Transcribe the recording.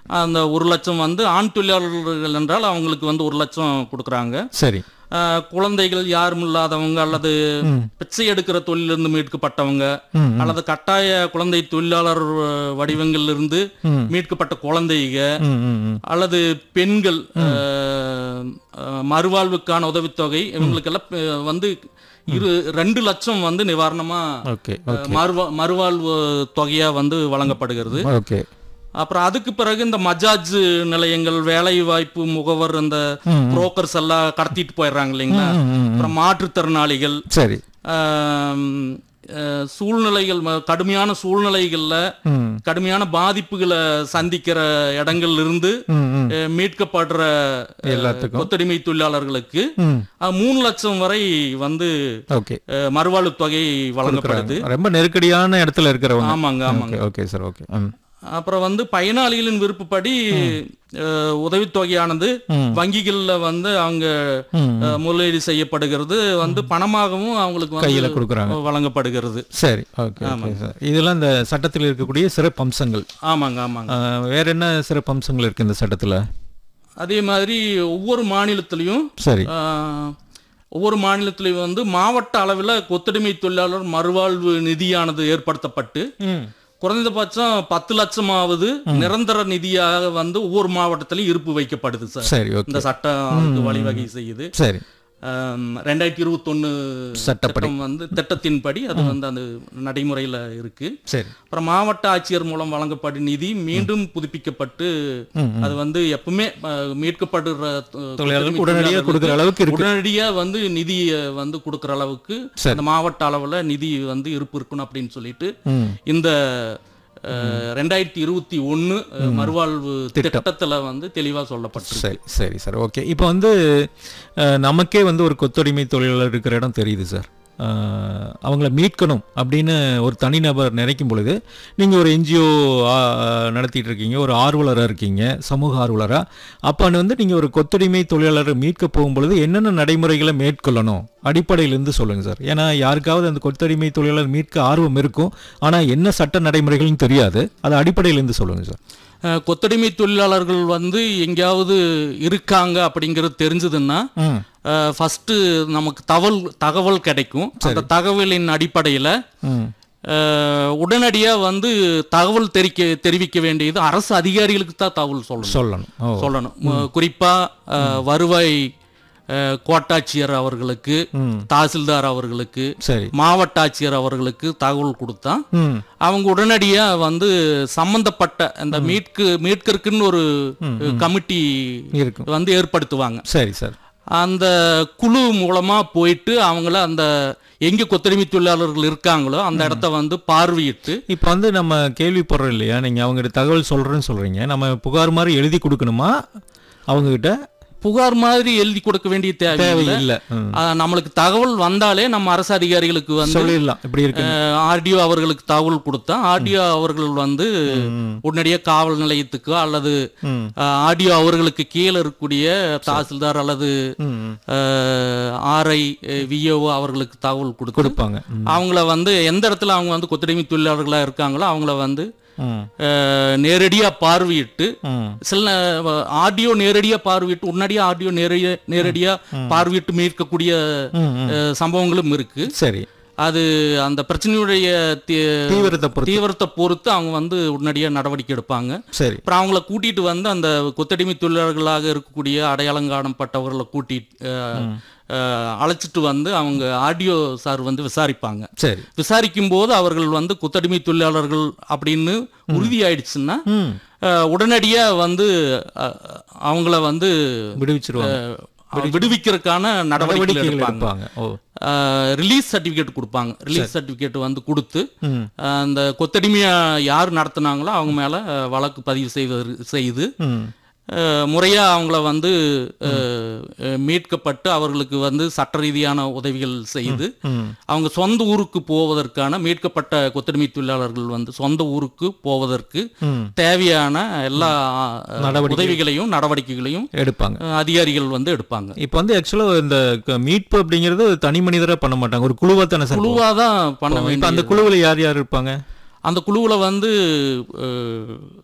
அந்த ஒரு லட்சம் வந்து ஆண் தொழிலாளர்கள் என்றால் அவங்களுக்கு வந்து ஒரு லட்சம் கொடுக்குறாங்க சரி அஹ், குழந்தைகள் யாரும் இல்லாதவங்க அல்லது பிச்சை எடுக்கிற தொழிலிருந்து மீட்கப்பட்டவங்க ம், அல்லது கட்டாய குழந்தை தொழிலாளர் அஹ், வடிவங்களிலிருந்து மீட்கப்பட்ட குழந்தைங்க ம், ம், ம். அல்லது பெண்கள் அஹ், அஹ், மறுவாழ்வுக்கான உதவித்தொகை இவங்களுக்கெல்லாம் அஹ், வந்து இரு ரெண்டு லட்சம் வந்து நிவாரணமா ஓகே அஹ், மறுவா மறுவாழ்வு தொகையா வந்து வழங்கப்படுகிறது ஓகே அப்புறம் அதுக்கு பிறகு இந்த மஜாஜ் நிலையங்கள் வேலை வாய்ப்பு முகவர் இந்த புரோக்கர்ஸ் எல்லாம் கடத்திட்டு போயிடுறாங்க இல்லைங்களா ம், ம், ம். அப்புறம் மாற்றுத்திறனாளிகள் சரி ஆம், அஹ், சூழ்நிலைகள் ம- கடுமையான சூழ்நிலைகள்ல ம் கடுமையான பாதிப்புகளை சந்திக்கிற இடங்கள்ல இருந்து ம் ம் அஹ், மீட்கப்படுற அஹ், எல்லாத்துக்கும். கொத்தடிமை தொழிலாளர்களுக்கு ம் அஹ், மூணு லட்சம் வரை வந்து ஓகே அஹ், மறுவாழ்வு தொகை வழங்கப்படுது ரொம்ப நெருக்கடியான இடத்துல இருக்கிறவங்க ஆமாங்க ஆமாங்க ஓகே ஓகே சார் ஓகே ம் அப்புறம் வந்து பயனாளிகளின் விருப்பப்படி அஹ், உதவித்தொகையானது ம். வங்கிகள்ல வந்து அவங்க ம், அஹ், முதலீடு செய்யப்படுகிறது வந்து பணமாகவும் அவங்களுக்கு கையில வந்து கொடுக்குறாங்க வழங்கப்படுகிறது சரி ஓகே ஓகே சார் இதெல்லாம் இந்த சட்டத்தில் இருக்கக்கூடிய சிறப்பு அம்சங்கள் ஆமாங்க ஆமாங்க ஆஹ், வேற என்ன சிறப்பு அம்சங்கள் இருக்கு இந்த சட்டத்துல அதே மாதிரி ஒவ்வொரு மாநிலத்திலையும் சரி ஆஹ், ஒவ்வொரு மாநிலத்திலையும் வந்து மாவட்ட அளவில் கொத்தடிமை தொழிலாளர் மறுவாழ்வு நிதியானது ஏற்படுத்தப்பட்டு ம் குறைந்தபட்சம் பத்து லட்சமாவது நிரந்தர நிதியாக வந்து ஒவ்வொரு மாவட்டத்திலையும் இருப்பு வைக்கப்படுது சார் சரி ஓகே இந்த சட்டம் அதுக்கு வழிவகை செய்யுது சரி ஆம், ரெண்டாயிரத்தி இருபத்தொன்னு சட்டப்படி சட்டம் வந்து திட்டத்தின்படி அது வந்து அந்த நடைமுறையில் இருக்கு சரி அப்புறம் மாவட்ட ஆட்சியர் மூலம் வழங்கப்படும் நிதி மீண்டும் புதுப்பிக்கப்பட்டு ம், அது வந்து எப்பவுமே அஹ், மீட்கப்படுற அஹ், தொழிலாளர்களுக்கு உடனடியாக கொடுக்குற அளவுக்கு இருக்கு உடனடியா வந்து நிதி அஹ், வந்து கொடுக்குற அளவுக்கு சரி. இந்த மாவட்ட அளவுல நிதி வந்து இருப்பு இருக்கணும் அப்படின்னு சொல்லிட்டு ம் இந்த அஹ், ரெண்டாயிரத்தி இருபத்தி ஒன்னு அஹ், மறுவாழ்வு திட்டத்துல வந்து தெளிவா சொல்லப்பட்டிருக்கு சரி சரி சார் ஓகே இப்போ வந்து அஹ், நமக்கே வந்து ஒரு கொத்தடிமை தொழிலாளர் இருக்கிற இடம் தெரியுது சார் அஹ், அவங்கள மீட்கணும் அப்படின்னு ஒரு தனிநபர் நினைக்கும் பொழுது நீங்கள் ஒரு என்ஜிஓ நடத்திட்டு இருக்கீங்க ஒரு ஆர்வலராக இருக்கீங்க சமூக ஆர்வலராக அப்போ வந்து நீங்கள் ஒரு கொத்தடிமை தொழிலாளரை மீட்க போகும் பொழுது என்னென்ன நடைமுறைகளை மேற்கொள்ளணும் அடிப்படையிலேருந்து சொல்லுங்கள் சார் ஏன்னா யாருக்காவது அந்த கொத்தடிமை தொழிலாளர் மீட்க ஆர்வம் இருக்கும் ஆனால் என்ன சட்ட நடைமுறைகள்னு தெரியாது அது அடிப்படையிலேருந்து சொல்லுங்கள் சார் அஹ், கொத்தடிமை தொழிலாளர்கள் வந்து எங்கேயாவது இருக்காங்க அப்படிங்கிறது தெரிஞ்சதுன்னா ம் ஃபர்ஸ்ட் நமக்கு தகவல் தகவல் கிடைக்கும் அந்த தகவலின் அடிப்படையில் ம் உடனடியாக வந்து தகவல் தெரிக்க தெரிவிக்க வேண்டியது அரசு அதிகாரிகளுக்கு தான் தகவல் சொல்லணும் சொல்லணும் ஓ சொல்லணும் மு- குறிப்பா அஹ், வருவாய் அஹ், கோட்டாட்சியர் அவர்களுக்கு ம் தாசில்தார் அவர்களுக்கு சரி மாவட்ட ஆட்சியர் அவர்களுக்கு தகவல் கொடுத்தா ம் அவங்க உடனடியா வந்து சம்பந்தப்பட்ட அந்த மீட்கு மீட்கறதுக்குன்னு ஒரு கமிட்டி இருக்கும் வந்து ஏற்படுத்துவாங்க சரி சார் அந்த குழு மூலமா போயிட்டு அவங்கள அந்த எங்க கொத்தடிமை தொழிலாளர்கள் இருக்காங்களோ அந்த இடத்த வந்து பார்வையிட்டு இப்போ வந்து நம்ம கேள்விப்படுறோம் இல்லையா நீங்கள் அவங்ககிட்ட தகவல் சொல்கிறேன்னு சொல்கிறீங்க நம்ம புகார் மாதிரி எழுதி கொடுக்கணுமா அவங்ககிட்ட புகார் மாதிரி எழுதி கொடுக்க வேண்டிய தேவையில்லை தேவையில்லை ம். ஆஹ் நம்மளுக்கு தகவல் வந்தாலே நம்ம அரசு அதிகாரிகளுக்கு வந்து சொல்லிடலாம் இப்படி இருக்கு ஆர்டிஓ அவர்களுக்கு தகவல் கொடுத்தா ஆர்டிஓ அவர்கள் வந்து ம். உடனடியாக காவல் நிலையத்துக்கோ அல்லது ம் ஆர்டிஓ அவர்களுக்கு கீழே இருக்கக்கூடிய தாசில்தார் அல்லது ம் ம். ஆர்ஐ விஓ அவர்களுக்கு தகவல் கொடுத்து கொடுப்பாங்க ம். அவங்கள வந்து எந்த இடத்துல அவங்க வந்து கொத்தடிமை தொழிலாளர்களா இருக்காங்களோ அவங்கள வந்து ம் அஹ், நேரடியா பார்வையிட்டு ம் சில ஆடியோ நேரடியா பார்வையிட்டு உடனடியா ஆடியோ நேரடியா நேரடியா பார்வையிட்டு மீட்கக்கூடிய ம், ம். அஹ், சம்பவங்களும் இருக்கு சரி அது அந்த பிரச்சனையுடைய தி- தீவிரத்தை பொறுத்து தீவிரத்தை பொறுத்து அவங்க வந்து உடனடியா நடவடிக்கை எடுப்பாங்க சரி அப்புறம் அவங்கள கூட்டிட்டு வந்து அந்த கொத்தடிமை தொழிலாளர்களாக இருக்கக்கூடிய அடையாளம் காணப்பட்டவர்களை கூட்டிட்டு அஹ், அஹ், அழைச்சிட்டு வந்து அவங்க ஆடியோ சார் வந்து விசாரிப்பாங்க சரி விசாரிக்கும் போது அவர்கள் வந்து கொத்தடிமை தொழிலாளர்கள் அப்படின்னு உறுதியாயிடுச்சுன்னா ம் அஹ், உடனடியா வந்து அஹ், அவங்கள வந்து விடுவிச்சிருவாங்க அஹ், விடுவிக்கிறதுக்கான நடவடிக்கைகள் நடவடிக்கைகள் எடுப்பாங்க எடுப்பாங்க ஓ ரிலீஸ் சர்டிஃபிகேட் கொடுப்பாங்க ரிலீஸ் சர்டிஃபிகேட் வந்து கொடுத்து ம் அஹ், அந்த கொத்தடிமையா யார் நடத்துனாங்களோ அவங்க மேல அஹ், வழக்கு பதிவு செய்வது செய்து ம் அஹ், முறையா அவங்கள வந்து அஹ், அஹ், மீட்கப்பட்டு அவர்களுக்கு வந்து சட்ட ரீதியான உதவிகள் செய்து ம் அவங்க சொந்த ஊருக்கு போவதற்கான மீட்கப்பட்ட கொத்தடிமை தொழிலாளர்கள் வந்து சொந்த ஊருக்கு போவதற்கு ம் தேவையான எல்லா அஹ், நடவடிக்கை- உதவிகளையும் நடவடிக்கைகளையும் எடுப்பாங்க அஹ், அதிகாரிகள் வந்து எடுப்பாங்க இப்போ வந்து ஆக்சுவலாக இந்த க- மீட்பு அப்படிங்கிறது ஒரு தனி மனிதராக பண்ண மாட்டாங்க ஒரு குழுவாக தானே சார் குழுவா தான் பண்ண இப்போ வேண்டிய அந்த குழுவில் யார் யார் இருப்பாங்க அந்த குழுவில் வந்து அஹ்,